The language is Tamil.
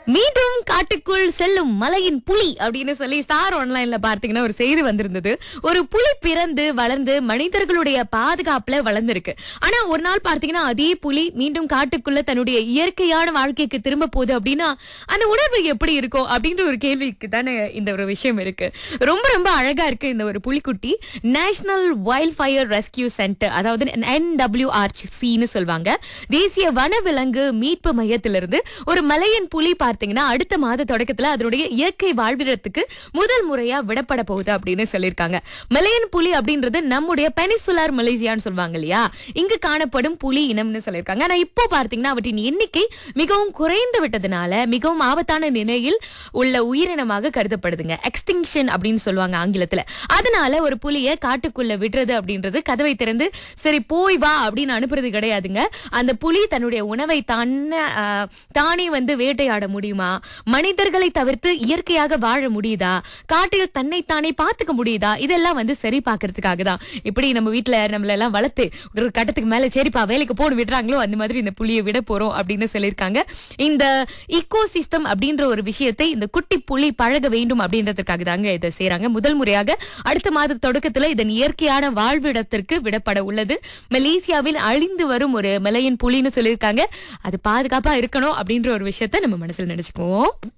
மீண்டும் காட்டுக்குள் செல்லும் மலையின் புலி அப்படின்னு சொல்லி ஸ்டார் ஆன்லைன்ல பார்த்தீங்கன்னா ஒரு செய்தி வந்திருந்தது ஒரு புலி பிறந்து வளர்ந்து மனிதர்களுடைய பாதுகாப்புல வளர்ந்திருக்கு ஆனா ஒரு நாள் பார்த்தீங்கன்னா அதே புலி மீண்டும் காட்டுக்குள்ள தன்னுடைய இயற்கையான வாழ்க்கைக்கு திரும்ப போகுது அப்படின்னா அந்த உணர்வு எப்படி இருக்கும் அப்படின்ற ஒரு கேள்விக்கு தானே இந்த ஒரு விஷயம் இருக்கு ரொம்ப ரொம்ப அழகா இருக்கு இந்த ஒரு புலிக்குட்டி national wild fire rescue centre அதாவது என்டபிள்யூஆர்சின்னு சொல்லுவாங்க தேசிய வனவிலங்கு மீட்பு மையத்திலிருந்து ஒரு மலையன் புலி பார்த்தீங்கன்னா அடுத்த மாத தொடக்கத்துல அதனுடைய இயற்கை வாழ்விடத்துக்கு முதல் முறையா விடப்பட போகுது அப்படின்னு சொல்லியிருக்காங்க மலையன் புலி அப்படின்றது நம்முடைய பெனிசுலார் மலேசியான்னு சொல்லுவாங்க இல்லையா இங்கு காணப்படும் புலி இனம்னு சொல்லியிருக்காங்க ஆனா இப்போ பார்த்தீங்கன்னா அவற்றின் எண்ணிக்கை மிகவும் குறைந்து விட்டதுனால மிகவும் ஆபத்தான நிலையில் உள்ள உயிரினமாக கருதப்படுதுங்க எக்ஸ்டிங்ஷன் அப்படின்னு சொல்லுவாங்க ஆங்கிலத்துல அதனால ஒரு புலியை காட்டுக்குள்ள விடுறது அப்படின்றது கதவை திறந்து சரி போய் வா அப்படின்னு அனுப்புறது கிடையாதுங்க அந்த புலி தன்னுடைய உணவை தான ஆஹ், தானே வந்து வேட்டையாட முடியுமா மனிதர்களை தவிர்த்து இயற்கையாக வாழ முடியுதா காட்டில் தன்னைத்தானே பார்த்துக்க முடியுதா இதெல்லாம் வந்து சரி பார்க்கறதுக்காக தான் இப்படி நம்ம வீட்டுல நம்மள எல்லாம் வளர்த்து ஒரு கட்டத்துக்கு மேல சரிப்பா வேலைக்கு போன விடுறாங்களோ அந்த மாதிரி இந்த புலியை விட போறோம் அப்படின்னு சொல்லியிருக்காங்க இந்த ஈகோ சிஸ்டம் அப்படின்ற ஒரு விஷயத்தை இந்த குட்டி புலி பழக வேண்டும் அப்படின்றதுக்காக தாங்க இதை செய்றாங்க முதல் முறையாக அடுத்த மாத தொடக்கத்துல இதன் இயற்கையான வாழ்விடத்திற்கு விடப்பட உள்ளது மலேசியாவில் அழிந்து வரும் ஒரு மலையின் புலின்னு சொல்லியிருக்காங்க அது பாதுகாப்பா இருக்கணும் அப்படின்ற ஒரு விஷயத்த நம்ம மனசுல நினைச்சுக்குவோம்